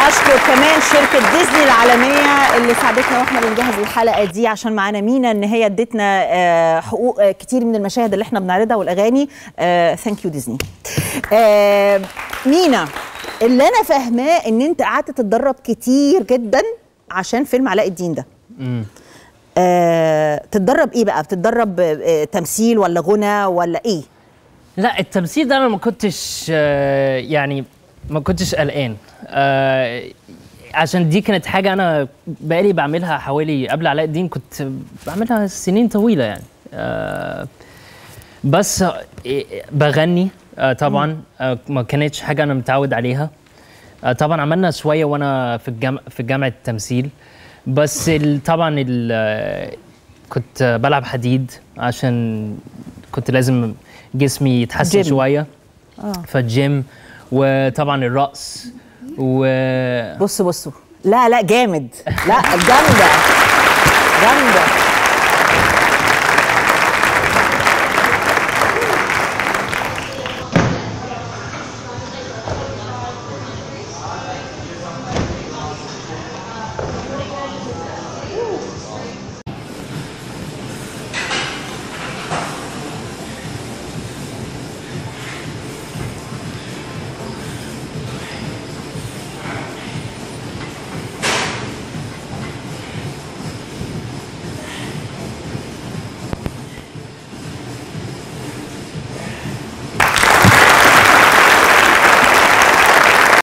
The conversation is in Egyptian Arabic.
اشكر كمان شركه ديزني العالميه اللي ساعدتنا واحنا بنجهز الحلقه دي عشان معانا مينا ان هي ادتنا آه، حقوق آه، كتير من المشاهد اللي احنا بنعرضها والاغاني ثانك يو ديزني آه، مينا اللي انا فاهماه ان انت قعدت تتدرب كتير جدا عشان فيلم علاء الدين ده آه، تتدرب ايه بقى بتتدرب آه، تمثيل ولا غنى ولا ايه لا التمثيل ده انا ما كنتش آه، يعني ما كنتش قلقان آه، عشان دي كانت حاجه انا بقالي بعملها حوالي قبل علاء الدين كنت بعملها سنين طويله يعني آه، بس آه، بغني آه، طبعا آه، ما كانتش حاجه انا متعود عليها آه، طبعا عملنا شويه وانا في الجامعه في جامعه التمثيل بس ال- طبعا ال- آه، كنت بلعب حديد عشان كنت لازم جسمي يتحسن جيم. شويه فالجيم وطبعا الرقص و بصوا بصوا لا لا جامد لا جامده جامده